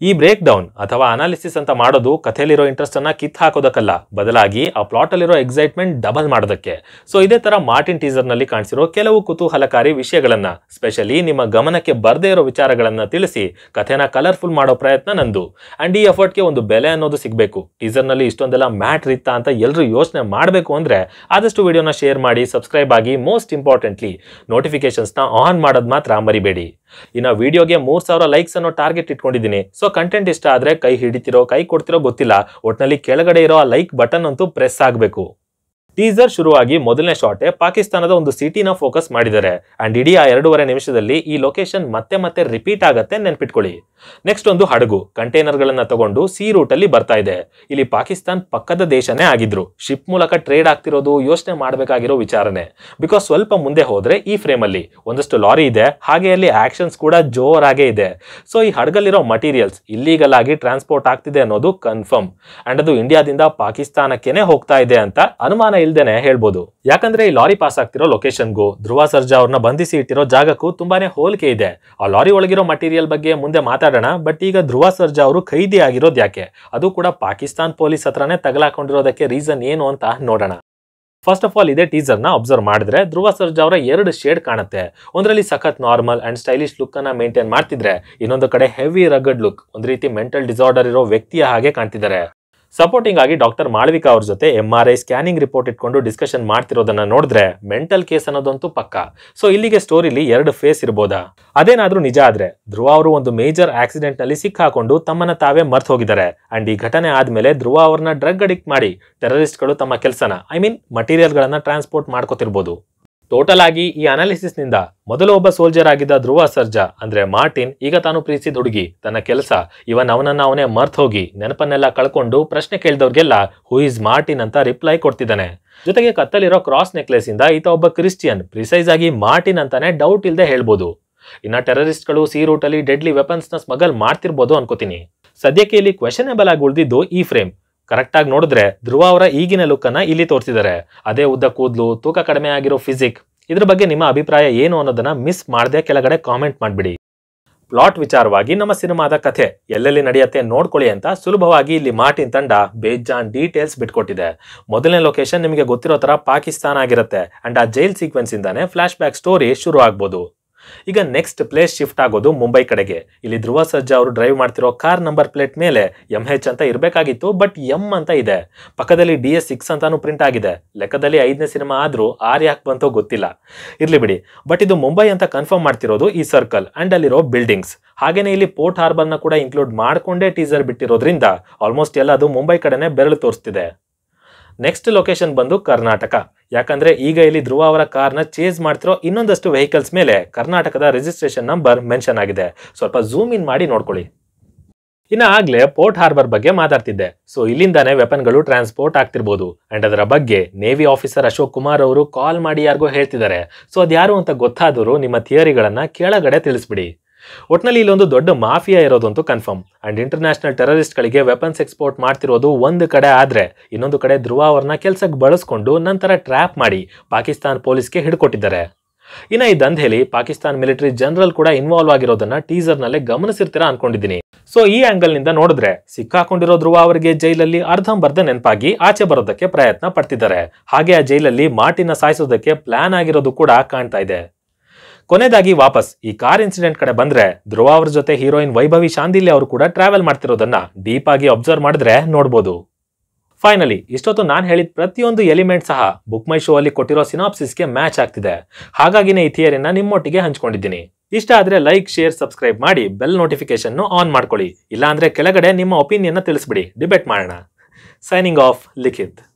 ಈ break down ಅಥವಾ analysis ಅಂತ ಮಾಡೋದು ಕಥೆಯಲ್ಲಿರೋ ಇಂಟ್ರೆಸ್ಟ್ ಅನ್ನ ಕಿತ್ ಹಾಕೋದಕ್ಕಲ್ಲ ಬದಲಾಗಿ ಆ ಪ್ಲಾಟ್ ಅಲ್ಲಿರೋ ಎಕ್ಸೈಟ್ಮೆಂಟ್ ಡಬಲ್ ಮಾಡೋದಕ್ಕೆ ಸೊ ಇದೇ ತರ ಮಾರ್ಟಿನ್ ಟೀಸರ್ ನಲ್ಲಿ ಕಾಣಿಸಿರೋ ಕೆಲವು ಕುತೂಹಲಕಾರಿ ವಿಷಯಗಳನ್ನ ಸ್ಪೆಷಲಿ ನಿಮ್ಮ ಗಮನಕ್ಕೆ ಬರ್ದೇ ಇರೋ ವಿಚಾರಗಳನ್ನ ತಿಳಿಸಿ ಕಥೆನ ಕಲರ್ಫುಲ್ ಮಾಡೋ ಪ್ರಯತ್ನ ನಂದು ಅಂಡ್ ಈ ಎಫರ್ಟ್ಗೆ ಒಂದು ಬೆಲೆ ಅನ್ನೋದು ಸಿಗಬೇಕು ಟೀಸರ್ ನಲ್ಲಿ ಇಷ್ಟೊಂದೆಲ್ಲ ಮ್ಯಾಟ್ರ್ ಇತ್ತಾ ಅಂತ ಎಲ್ಲರೂ ಯೋಚನೆ ಮಾಡಬೇಕು ಅಂದ್ರೆ ಆದಷ್ಟು ವಿಡಿಯೋನ ಶೇರ್ ಮಾಡಿ ಸಬ್ಸ್ಕ್ರೈಬ್ ಆಗಿ ಮೋಸ್ಟ್ ಇಂಪಾರ್ಟೆಂಟ್ಲಿ ನೋಟಿಫಿಕೇಶನ್ಸ್ನ ಆನ್ ಮಾಡೋದು ಮಾತ್ರ ಮರಿಬೇಡಿ ಇನ್ನು ವಿಡಿಯೋಗೆ ಮೂರ್ ಸಾವಿರ ಲೈಕ್ಸ್ ಅನ್ನೋ ಟಾರ್ಗೆಟ್ ಇಟ್ಕೊಂಡಿದ್ದೀನಿ ಸೊ ಕಂಟೆಂಟ್ ಇಷ್ಟ ಆದ್ರೆ ಕೈ ಹಿಡಿತಿರೋ ಕೈ ಕೊಡ್ತಿರೋ ಗೊತ್ತಿಲ್ಲ ಒಟ್ನಲ್ಲಿ ಕೆಳಗಡೆ ಇರೋ ಆ ಲೈಕ್ ಬಟನ್ ಅಂತೂ ಪ್ರೆಸ್ ಆಗಬೇಕು ಟೀಸರ್ ಶುರುವಾಗಿ ಮೊದಲನೇ ಶಾಟೆ ಪಾಕಿಸ್ತಾನದ ಒಂದು ಸಿಟಿನ ಫೋಕಸ್ ಮಾಡಿದ್ದಾರೆ ಅಂಡ್ ಇಡೀ ಆ ಎರಡೂವರೆ ನಿಮಿಷದಲ್ಲಿ ಈ ಲೊಕೇಶನ್ ಮತ್ತೆ ಮತ್ತೆ ರಿಪೀಟ್ ಆಗತ್ತೆ ನೆನ್ಪಿಟ್ಕೊಳ್ಳಿ ನೆಕ್ಸ್ಟ್ ಒಂದು ಹಡಗು ಕಂಟೈನರ್ ಗಳನ್ನ ತಗೊಂಡು ಸಿ ರೂಟ್ ಅಲ್ಲಿ ಬರ್ತಾ ಇದೆ ಇಲ್ಲಿ ಪಾಕಿಸ್ತಾನ್ ಪಕ್ಕದ ದೇಶನೇ ಆಗಿದ್ರು ಶಿಪ್ ಮೂಲಕ ಟ್ರೇಡ್ ಆಗ್ತಿರೋದು ಯೋಚನೆ ಮಾಡಬೇಕಾಗಿರೋ ವಿಚಾರನೆ ಬಿಕಾಸ್ ಸ್ವಲ್ಪ ಮುಂದೆ ಹೋದ್ರೆ ಈ ಫ್ರೇಮ್ ಅಲ್ಲಿ ಒಂದಷ್ಟು ಲಾರಿ ಇದೆ ಹಾಗೆ ಅಲ್ಲಿ ಆಕ್ಷನ್ಸ್ ಕೂಡ ಜೋರಾಗೇ ಇದೆ ಸೊ ಈ ಹಡಗಲ್ಲಿರೋ ಮಟೀರಿಯಲ್ಸ್ ಇಲ್ಲೀಗಲ್ ಆಗಿ ಟ್ರಾನ್ಸ್ಪೋರ್ಟ್ ಆಗ್ತಿದೆ ಅನ್ನೋದು ಕನ್ಫರ್ಮ್ ಅಂಡ್ ಅದು ಇಂಡಿಯಾದಿಂದ ಪಾಕಿಸ್ತಾನಕ್ಕೇನೆ ಹೋಗ್ತಾ ಇದೆ ಅಂತ ಅನುಮಾನ ಇಲ್ದೇನೆ ಹೇಳ್ಬೋದು ಯಾಕಂದ್ರೆ ಈ ಲಾರಿ ಪಾಸ್ ಆಗ್ತಿರೋ ಲೊಕೇಶನ್ಗೂ ಧ್ರುವ ಸರ್ಜಾ ಅವ್ರನ್ನ ಬಂಧಿಸಿ ಇಟ್ಟಿರೋ ಜಾಗಕ್ಕೂ ತುಂಬಾನೇ ಹೋಲಿಕೆ ಇದೆ ಆ ಲಾರಿ ಒಳಗಿರೋ ಮಟೀರಿಯಲ್ ಬಗ್ಗೆ ಮುಂದೆ ಮಾತಾಡೋಣ ಬಟ್ ಈಗ ಧ್ರುವ ಸರ್ಜಾ ಅವರು ಖೈದಿ ಆಗಿರೋದು ಯಾಕೆ ಅದು ಕೂಡ ಪಾಕಿಸ್ತಾನ್ ಪೊಲೀಸ್ ಹತ್ರನೇ ತಗಲಾಕೊಂಡಿರೋದಕ್ಕೆ ರೀಸನ್ ಏನು ಅಂತ ನೋಡೋಣ ಫಸ್ಟ್ ಆಫ್ ಆಲ್ ಇದೇ ಟೀಸರ್ನ ಅಬ್ಸರ್ವ್ ಮಾಡಿದ್ರೆ ಧ್ರುವ ಸರ್ಜಾ ಅವರ ಎರಡು ಶೇಡ್ ಕಾಣುತ್ತೆ ಒಂದರಲ್ಲಿ ಸಖತ್ ನಾರ್ಮಲ್ ಅಂಡ್ ಸ್ಟೈಲಿಶ್ ಲುಕ್ ಅನ್ನ ಮೇಂಟೈನ್ ಮಾಡ್ತಿದ್ರೆ ಇನ್ನೊಂದು ಕಡೆ ಹೆವಿ ರಗಡ್ ಲುಕ್ ಒಂದ್ ರೀತಿ ಮೆಂಟಲ್ ಡಿಸಾರ್ಡರ್ ಇರೋ ವ್ಯಕ್ತಿಯ ಹಾಗೆ ಕಾಣ್ತಿದ್ದಾರೆ ಸಪೋರ್ಟಿಂಗ್ ಆಗಿ ಡಾಕ್ಟರ್ ಮಾಳವಿಕಾ ಅವ್ರ ಜೊತೆ M R I scanning report ಇಟ್ಕೊಂಡು ಡಿಸ್ಕಷನ್ ಮಾಡ್ತಿರೋದನ್ನ ನೋಡಿದ್ರೆ ಮೆಂಟಲ್ ಕೇಸ್ ಅನ್ನೋದಂತೂ ಪಕ್ಕ ಸೊ ಇಲ್ಲಿಗೆ ಸ್ಟೋರಿಲಿ ಎರಡು ಫೇಸ್ ಇರ್ಬೋದಾ ಅದೇನಾದ್ರೂ ನಿಜ ಆದ್ರೆ ಧ್ರುವ ಅವರು ಒಂದು ಮೇಜರ್ ಆಕ್ಸಿಡೆಂಟ್ ನಲ್ಲಿ ಸಿಕ್ಕಾಕೊಂಡು ತಮ್ಮನ್ನ ತಾವೇ ಮರ್ತ್ ಹೋಗಿದ್ದಾರೆ ಅಂಡ್ ಈ ಘಟನೆ ಆದ್ಮೇಲೆ ಧ್ರುವ ಅವ್ರನ್ನ ಡ್ರಗ್ ಅಡಿಕ್ಟ್ ಮಾಡಿ ಟೆರರಿಸ್ಟ್ಗಳು ತಮ್ಮ ಕೆಲಸನ ಐ ಮೀನ್ ಮಟೀರಿಯಲ್ ಗಳನ್ನ ಟ್ರಾನ್ಸ್ಪೋರ್ಟ್ ಮಾಡ್ಕೋತಿರ್ಬೋದು ಟೋಟಲ್ ಆಗಿ ಈ ಅನಾಲಿಸಿಸ್ ನಿಂದ ಮೊದಲು ಒಬ್ಬ ಸೋಲ್ಜರ್ ಆಗಿದ್ದ ಧ್ರುವ ಸರ್ಜಾ ಅಂದ್ರೆ ಮಾರ್ಟಿನ್ ಈಗ ತಾನು ಪ್ರೀತಿಸಿದ ಹುಡುಗಿ ತನ್ನ ಕೆಲಸ ಇವನ್ ಅವನನ್ನ ಅವನೇ ಮರ್ತ್ ಹೋಗಿ ನೆನಪನ್ನೆಲ್ಲ ಕಳ್ಕೊಂಡು ಪ್ರಶ್ನೆ ಕೇಳಿದವ್ರಿಗೆಲ್ಲ ಹೂ ಇಸ್ ಮಾರ್ಟಿನ್ ಅಂತ ರಿಪ್ಲೈ ಕೊಡ್ತಿದ್ದಾನೆ ಜೊತೆಗೆ ಕತ್ತಲಿರೋ ಕ್ರಾಸ್ ನೆಕ್ಲೆಸ್ ಇಂದ ಈತ ಒಬ್ಬ ಕ್ರಿಸ್ಟಿಯನ್ ಪ್ರಿಸೈಸ್ ಆಗಿ ಮಾರ್ಟಿನ್ ಅಂತಾನೆ ಡೌಟ್ ಇಲ್ಲದೆ ಹೇಳ್ಬೋದು ಇನ್ನ ಟೆರರಿಸ್ಟ್ಗಳು ಸಿ ರೂಟ್ ಅಲ್ಲಿ ಡೆಡ್ಲಿ ವೆಪನ್ಸ್ ನ ಸ್ಮಗಲ್ ಮಾಡ್ತಿರ್ಬೋದು ಅನ್ಕೋತೀನಿ ಸದ್ಯಕ್ಕೆ ಇಲ್ಲಿ ಕ್ವೆಶನೇಬಲ್ ಆಗಿ ಉಳಿದಿದ್ದು ಈ ಫ್ರೇಮ್ ಕರೆಕ್ಟ್ ಆಗಿ ನೋಡಿದ್ರೆ ಧ್ರುವ ಅವರ ಈಗಿನ ಲುಕ್ ಅನ್ನ ಇಲ್ಲಿ ತೋರಿಸಿದ್ದಾರೆ ಅದೇ ಉದ್ದ ಕೂದಲು ತೂಕ ಕಡಿಮೆ ಆಗಿರೋ ಫಿಸಿಕ್ ಇದ್ರ ಬಗ್ಗೆ ನಿಮ್ಮ ಅಭಿಪ್ರಾಯ ಏನು ಅನ್ನೋದನ್ನ ಮಿಸ್ ಮಾಡದೆ ಕೆಳಗಡೆ ಕಾಮೆಂಟ್ ಮಾಡ್ಬಿಡಿ ಪ್ಲಾಟ್ ವಿಚಾರವಾಗಿ ನಮ್ಮ ಸಿನಿಮಾದ ಕಥೆ ಎಲ್ಲೆಲ್ಲಿ ನಡೆಯುತ್ತೆ ನೋಡ್ಕೊಳ್ಳಿ ಅಂತ ಸುಲಭವಾಗಿ ಇಲ್ಲಿ ಮಾರ್ಟಿನ್ ತಂಡ ಬೇಜಾನ್ ಡೀಟೇಲ್ಸ್ ಬಿಟ್ಕೊಟ್ಟಿದೆ ಮೊದಲನೇ ಲೊಕೇಶನ್ ನಿಮಗೆ ಗೊತ್ತಿರೋ ತರ ಪಾಕಿಸ್ತಾನ ಆಗಿರುತ್ತೆ ಅಂಡ್ ಆ ಜೈಲ್ ಸೀಕ್ವೆನ್ಸ್ ಇಂದಾನೆ ಫ್ಲಾಶ್ ಬ್ಯಾಕ್ ಸ್ಟೋರಿ ಶುರು ಆಗ್ಬೋದು ಈಗ ನೆಕ್ಸ್ಟ್ ಪ್ಲೇಸ್ ಶಿಫ್ಟ್ ಆಗೋದು ಮುಂಬೈ ಕಡೆಗೆ ಇಲ್ಲಿ ಧ್ರುವ ಸರ್ಜಾ ಅವರು ಡ್ರೈವ್ ಮಾಡ್ತಿರೋ ಕಾರ್ ನಂಬರ್ ಪ್ಲೇಟ್ ಮೇಲೆ ಎಂ ಹೆಚ್ ಅಂತ ಇರಬೇಕಾಗಿತ್ತು ಬಟ್ ಎಂ ಅಂತ ಇದೆ ಪಕ್ಕದಲ್ಲಿ ಡಿ ಎಸ್ ಸಿಕ್ಸ್ ಅಂತಾನು ಪ್ರಿಂಟ್ ಆಗಿದೆ ಲೆಕ್ಕದಲ್ಲಿ ಐದನೇ ಸಿನಿಮಾ ಆದ್ರೂ ಆರ್ ಯಾಕೆ ಬಂತೋ ಗೊತ್ತಿಲ್ಲ ಇರ್ಲಿ ಬಿಡಿ ಬಟ್ ಇದು ಮುಂಬೈ ಅಂತ ಕನ್ಫರ್ಮ್ ಮಾಡ್ತಿರೋದು ಈ ಸರ್ಕಲ್ ಅಂಡ್ ಅಲ್ಲಿರೋ ಬಿಲ್ಡಿಂಗ್ಸ್ ಹಾಗೇನೆ ಇಲ್ಲಿ ಪೋರ್ಟ್ ಹಾರ್ಬರ್ನ ಕೂಡ ಇನ್ಕ್ಲೂಡ್ ಮಾಡ್ಕೊಂಡೇ ಟೀಸರ್ ಬಿಟ್ಟಿರೋದ್ರಿಂದ ಆಲ್ಮೋಸ್ಟ್ ಎಲ್ಲ ಅದು ಮುಂಬೈ ಕಡೆನೆ ಬೆರಳು ತೋರಿಸ್ತಿದೆ ನೆಕ್ಸ್ಟ್ ಲೊಕೇಶನ್ ಬಂದು ಕರ್ನಾಟಕ ಯಾಕಂದ್ರೆ ಈಗ ಇಲ್ಲಿ ಧ್ರುವ ಅವರ ಕಾರ್ನ ಚೇಸ್ ಮಾಡ್ತಿರೋ ಇನ್ನೊಂದಷ್ಟು ವೆಹಿಕಲ್ಸ್ ಮೇಲೆ ಕರ್ನಾಟಕದ ರಿಜಿಸ್ಟ್ರೇಷನ್ ನಂಬರ್ ಮೆನ್ಷನ್ ಆಗಿದೆ ಸ್ವಲ್ಪ ಝೂಮ್ ಇನ್ ಮಾಡಿ ನೋಡ್ಕೊಳ್ಳಿ ಇನ್ನು ಆಗ್ಲೇ ಪೋರ್ಟ್ ಹಾರ್ಬರ್ ಬಗ್ಗೆ ಮಾತಾಡ್ತಿದ್ದೆ ಸೊ ಇಲ್ಲಿಂದಾನೇ ವೆಪನ್ಗಳು ಟ್ರಾನ್ಸ್ಪೋರ್ಟ್ ಆಗ್ತಿರ್ಬೋದು ಅಂಡ್ ಅದರ ಬಗ್ಗೆ ನೇವಿ ಆಫೀಸರ್ ಅಶೋಕ್ ಕುಮಾರ್ ಅವರು ಕಾಲ್ ಮಾಡಿ ಯಾರಿಗೋ ಹೇಳ್ತಿದ್ದಾರೆ ಸೊ ಅದ್ಯಾರು ಅಂತ ಗೊತ್ತಾದರೂ ನಿಮ್ಮ ಥಿಯರಿಗಳನ್ನ ಕೆಳಗಡೆ ತಿಳಿಸ್ಬಿಡಿ ಒಟ್ನಲ್ಲಿ ಇಲ್ಲೊಂದು ದೊಡ್ಡ ಮಾಫಿಯಾ ಇರೋದಂತೂ ಕನ್ಫರ್ಮ್ ಅಂಡ್ ಇಂಟರ್ನ್ಯಾಷನಲ್ ಟೆರರಿಸ್ಟ್ಗಳಿಗೆ ವೆಪನ್ಸ್ ಎಕ್ಸ್ಪೋರ್ಟ್ ಮಾಡ್ತಿರೋದು ಒಂದು ಕಡೆ ಆದ್ರೆ ಇನ್ನೊಂದು ಕಡೆ ಧ್ರುವ ಅವ್ರನ್ನ ಕೆಲ್ಸಕ್ಕೆ ಬಳಸ್ಕೊಂಡು ನಂತರ ಟ್ರ್ಯಾಪ್ ಮಾಡಿ ಪಾಕಿಸ್ತಾನ್ ಪೊಲೀಸ್ಗೆ ಹಿಡ್ಕೊಟ್ಟಿದ್ದಾರೆ ಇನ್ನ ಈ ದಂಧೆಲಿ ಪಾಕಿಸ್ತಾನ್ ಮಿಲಿಟರಿ ಜನರಲ್ ಕೂಡ ಇನ್ವಾಲ್ವ್ ಆಗಿರೋದನ್ನ ಟೀಸರ್ ನಲ್ಲೇ ಗಮನಿಸಿರ್ತೀರಾ ಅನ್ಕೊಂಡಿದ್ದೀನಿ ಸೊ ಈ ಆಂಗಲ್ ನಿಂದ ನೋಡಿದ್ರೆ ಸಿಕ್ಕಾಕೊಂಡಿರೋ ಧ್ರುವ ಅವರಿಗೆ ಜೈಲಲ್ಲಿ ಅರ್ಧಂಬರ್ಧ ನೆನಪಾಗಿ ಆಚೆ ಬರೋದಕ್ಕೆ ಪ್ರಯತ್ನ ಪಡ್ತಿದ್ದಾರೆ ಹಾಗೆ ಆ ಜೈಲಲ್ಲಿ ಮಾರ್ಟಿನ ಸಾಯಿಸೋದಕ್ಕೆ ಪ್ಲಾನ್ ಆಗಿರೋದು ಕೂಡ ಕಾಣ್ತಾ ಇದೆ ಕೊನೆಯದಾಗಿ ವಾಪಸ್ ಈ ಕಾರ್ ಇನ್ಸಿಡೆಂಟ್ ಕಡೆ ಬಂದ್ರೆ ಧ್ರುವ ಅವ್ರ ಜೊತೆ ಹೀರೋಯಿನ್ ವೈಭವಿ ಶಾಂದಿಲ್ಯ ಅವರು ಕೂಡ ಟ್ರಾವೆಲ್ ಮಾಡ್ತಿರೋದನ್ನ ಡೀಪ್ ಆಗಿ ಅಬ್ಸರ್ವ್ ಮಾಡಿದ್ರೆ ನೋಡ್ಬೋದು ಫೈನಲಿ ಇಷ್ಟೊತ್ತು ನಾನು ಹೇಳಿದ ಪ್ರತಿಯೊಂದು ಎಲಿಮೆಂಟ್ ಸಹ ಬುಕ್ ಮೈ ಶೋ ಅಲ್ಲಿ ಕೊಟ್ಟಿರೋ ಸಿನಾಪ್ಸಿಸ್ಗೆ ಮ್ಯಾಚ್ ಆಗ್ತಿದೆ ಹಾಗಾಗಿನೇ ಈ ಥಿಯರಿನ ನಿಮ್ಮೊಟ್ಟಿಗೆ ಹಂಚ್ಕೊಂಡಿದ್ದೀನಿ ಇಷ್ಟ ಆದ್ರೆ ಲೈಕ್ ಶೇರ್ ಸಬ್ಸ್ಕ್ರೈಬ್ ಮಾಡಿ ಬೆಲ್ ನೋಟಿಫಿಕೇಶನ್ ಆನ್ ಮಾಡ್ಕೊಳ್ಳಿ ಇಲ್ಲಾಂದ್ರೆ ಕೆಳಗಡೆ ನಿಮ್ಮ ಒಪಿನಿಯನ್ ತಿಳಿಸ್ಬಿಡಿ ಡಿಬೇಟ್ ಮಾಡೋಣ ಸೈನಿಂಗ್ ಆಫ್ ಲಿಖಿತ್